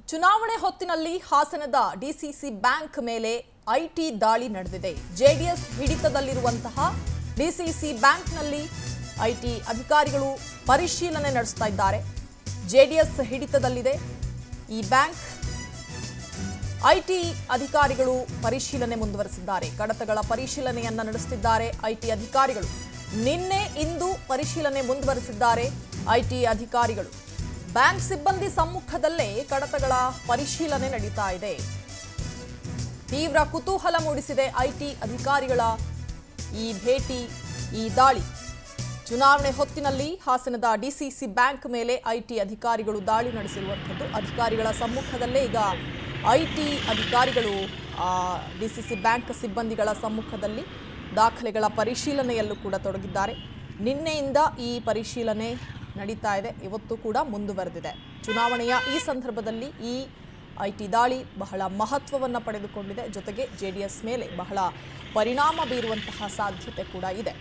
ಚುನಾವಣೆ ಹೊತ್ತಿನಲ್ಲಿ ಹಾಸನದ ಡಿಸಿಸಿ ಬ್ಯಾಂಕ್ ಮೇಲೆ ಐಟಿ ದಾಳಿ ನಡೆದಿದೆ ಜೆಡಿಎಸ್ ಹಿಡಿತದಲ್ಲಿರುವಂತಹ ಡಿಸಿಸಿ ಬ್ಯಾಂಕ್ನಲ್ಲಿ ಐಟಿ ಅಧಿಕಾರಿಗಳು ಪರಿಶೀಲನೆ ನಡೆಸ್ತಾ ಇದ್ದಾರೆ ಜೆಡಿಎಸ್ ಹಿಡಿತದಲ್ಲಿದೆ ಈ ಬ್ಯಾಂಕ್ ಐಟಿ ಅಧಿಕಾರಿಗಳು ಪರಿಶೀಲನೆ ಮುಂದುವರೆಸಿದ್ದಾರೆ ಕಡತಗಳ ಪರಿಶೀಲನೆಯನ್ನ ನಡೆಸುತ್ತಿದ್ದಾರೆ ಐಟಿ ಅಧಿಕಾರಿಗಳು ನಿನ್ನೆ ಇಂದು ಪರಿಶೀಲನೆ ಮುಂದುವರೆಸಿದ್ದಾರೆ ಐಟಿ ಅಧಿಕಾರಿಗಳು ಬ್ಯಾಂಕ್ ಸಿಬ್ಬಂದಿ ಸಮ್ಮುಖದಲ್ಲೇ ಕಡತಗಳ ಪರಿಶೀಲನೆ ನಡೀತಾ ಇದೆ ತೀವ್ರ ಕುತೂಹಲ ಮೂಡಿಸಿದೆ ಐಟಿ ಅಧಿಕಾರಿಗಳ ಈ ಭೇಟಿ ಈ ದಾಳಿ ಚುನಾವಣೆ ಹೊತ್ತಿನಲ್ಲಿ ಹಾಸನದ ಡಿಸಿಸಿ ಬ್ಯಾಂಕ್ ಮೇಲೆ ಐಟಿ ಅಧಿಕಾರಿಗಳು ದಾಳಿ ನಡೆಸಿರುವಂಥದ್ದು ಅಧಿಕಾರಿಗಳ ಸಮ್ಮುಖದಲ್ಲೇ ಈಗ ಐಟಿ ಅಧಿಕಾರಿಗಳು ಡಿಸಿಸಿ ಬ್ಯಾಂಕ್ ಸಿಬ್ಬಂದಿಗಳ ಸಮ್ಮುಖದಲ್ಲಿ ದಾಖಲೆಗಳ ಪರಿಶೀಲನೆಯಲ್ಲೂ ಕೂಡ ತೊಡಗಿದ್ದಾರೆ ನಿನ್ನೆಯಿಂದ ಈ ಪರಿಶೀಲನೆ ನಡೀತಾ ಇದೆ ಇವತ್ತು ಕೂಡ ಮುಂದುವರೆದಿದೆ ಚುನಾವಣೆಯ ಈ ಸಂದರ್ಭದಲ್ಲಿ ಈ ಐಟಿ ದಾಳಿ ಬಹಳ ಮಹತ್ವವನ್ನು ಪಡೆದುಕೊಂಡಿದೆ ಜೊತೆಗೆ ಜೆಡಿಎಸ್ ಮೇಲೆ ಬಹಳ ಪರಿಣಾಮ ಬೀರುವಂತಹ ಸಾಧ್ಯತೆ ಕೂಡ ಇದೆ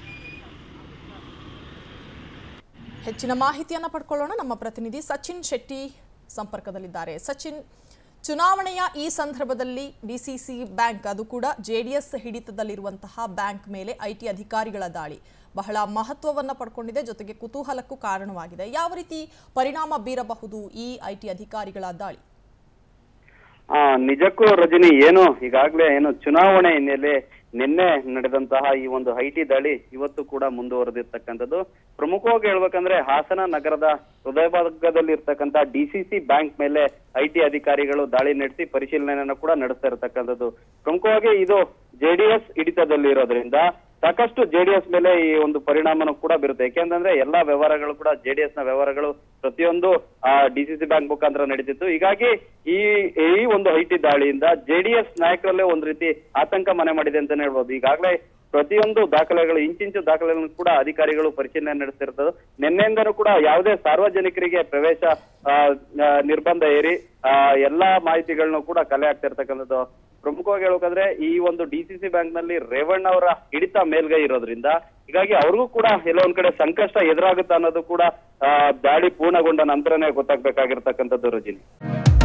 ಹೆಚ್ಚಿನ ಮಾಹಿತಿಯನ್ನು ಪಡ್ಕೊಳ್ಳೋಣ ನಮ್ಮ ಪ್ರತಿನಿಧಿ ಸಚಿನ್ ಶೆಟ್ಟಿ ಸಂಪರ್ಕದಲ್ಲಿದ್ದಾರೆ ಸಚಿನ್ ಚುನಾವಣೆಯ ಈ ಸಂದರ್ಭದಲ್ಲಿ ಡಿಸಿಸಿ ಬ್ಯಾಂಕ್ ಅದು ಕೂಡ ಜೆಡಿಎಸ್ ಹಿಡಿತದಲ್ಲಿರುವಂತಹ ಬ್ಯಾಂಕ್ ಮೇಲೆ ಐಟಿ ಅಧಿಕಾರಿಗಳ ದಾಳಿ ಬಹಳ ಮಹತ್ವವನ್ನು ಪಡ್ಕೊಂಡಿದೆ ಜೊತೆಗೆ ಕುತೂಹಲಕ್ಕೂ ಕಾರಣವಾಗಿದೆ ಯಾವ ರೀತಿ ಪರಿಣಾಮ ಬೀರಬಹುದು ಈ ಐಟಿ ಅಧಿಕಾರಿಗಳ ದಾಳಿ ಆ ನಿಜಕ್ಕೂ ರಜನಿ ಏನು ಈಗಾಗಲೇ ಏನು ಚುನಾವಣೆ ಹಿನ್ನೆಲೆ ನಿನ್ನೆ ನಡೆದಂತಹ ಈ ಒಂದು ಐಟಿ ದಾಳಿ ಇವತ್ತು ಕೂಡ ಮುಂದುವರೆದಿರ್ತಕ್ಕಂಥದ್ದು ಪ್ರಮುಖವಾಗಿ ಹೇಳ್ಬೇಕಂದ್ರೆ ಹಾಸನ ನಗರದ ಹೃದಯ ಭಾಗದಲ್ಲಿ ಇರ್ತಕ್ಕಂಥ ಡಿಸಿಸಿ ಬ್ಯಾಂಕ್ ಮೇಲೆ ಐಟಿ ಅಧಿಕಾರಿಗಳು ದಾಳಿ ನಡೆಸಿ ಪರಿಶೀಲನೆಯನ್ನು ಕೂಡ ನಡೆಸ್ತಾ ಇರತಕ್ಕಂಥದ್ದು ಪ್ರಮುಖವಾಗಿ ಇದು ಜೆಡಿಎಸ್ ಹಿಡಿತದಲ್ಲಿ ಇರೋದ್ರಿಂದ ಸಾಕಷ್ಟು ಜೆಡಿಎಸ್ ಮೇಲೆ ಈ ಒಂದು ಪರಿಣಾಮನೂ ಕೂಡ ಬೀರುತ್ತೆ ಯಾಕೆಂತಂದ್ರೆ ಎಲ್ಲಾ ವ್ಯವಹಾರಗಳು ಕೂಡ ಜೆಡಿಎಸ್ ನ ವ್ಯವಹಾರಗಳು ಪ್ರತಿಯೊಂದು ಆ ಡಿಸಿಸಿ ಬ್ಯಾಂಕ್ ಮುಖಾಂತರ ನಡೀತಿತ್ತು ಹೀಗಾಗಿ ಈ ಈ ಒಂದು ಐಟಿ ದಾಳಿಯಿಂದ ಜೆಡಿಎಸ್ ನಾಯಕರಲ್ಲೇ ಒಂದ್ ರೀತಿ ಆತಂಕ ಮನೆ ಮಾಡಿದೆ ಅಂತಾನೆ ಹೇಳ್ಬೋದು ಈಗಾಗಲೇ ಪ್ರತಿಯೊಂದು ದಾಖಲೆಗಳು ಇಂಚಿಂಚು ದಾಖಲೆಗಳನ್ನು ಕೂಡ ಅಧಿಕಾರಿಗಳು ಪರಿಶೀಲನೆ ನಡೆಸ್ತಿರ್ತದ್ದು ನಿನ್ನೆಯಿಂದನೂ ಕೂಡ ಯಾವುದೇ ಸಾರ್ವಜನಿಕರಿಗೆ ಪ್ರವೇಶ ಆ, ಆ, ನಿರ್ಬಂಧ ಏರಿ ಆ, ಎಲ್ಲಾ ಮಾಹಿತಿಗಳನ್ನು ಕೂಡ ಕಲೆ ಆಗ್ತಿರ್ತಕ್ಕಂಥದ್ದು ಪ್ರಮುಖವಾಗಿ ಹೇಳ್ಬೇಕಂದ್ರೆ ಈ ಒಂದು ಡಿಸಿಸಿ ಬ್ಯಾಂಕ್ ನಲ್ಲಿ ರೇವಣ್ಣ ಅವರ ಹಿಡಿತ ಮೇಲ್ಗೈ ಇರೋದ್ರಿಂದ ಹೀಗಾಗಿ ಅವ್ರಿಗೂ ಕೂಡ ಎಲ್ಲೋ ಒಂದ್ ಕಡೆ ಸಂಕಷ್ಟ ಎದುರಾಗುತ್ತಾ ಅನ್ನೋದು ಕೂಡ ಆ, ದಾಳಿ ಪೂರ್ಣಗೊಂಡ ನಂತರನೇ ಗೊತ್ತಾಗ್ಬೇಕಾಗಿರ್ತಕ್ಕಂಥದ್ದು ರಜಿನಿ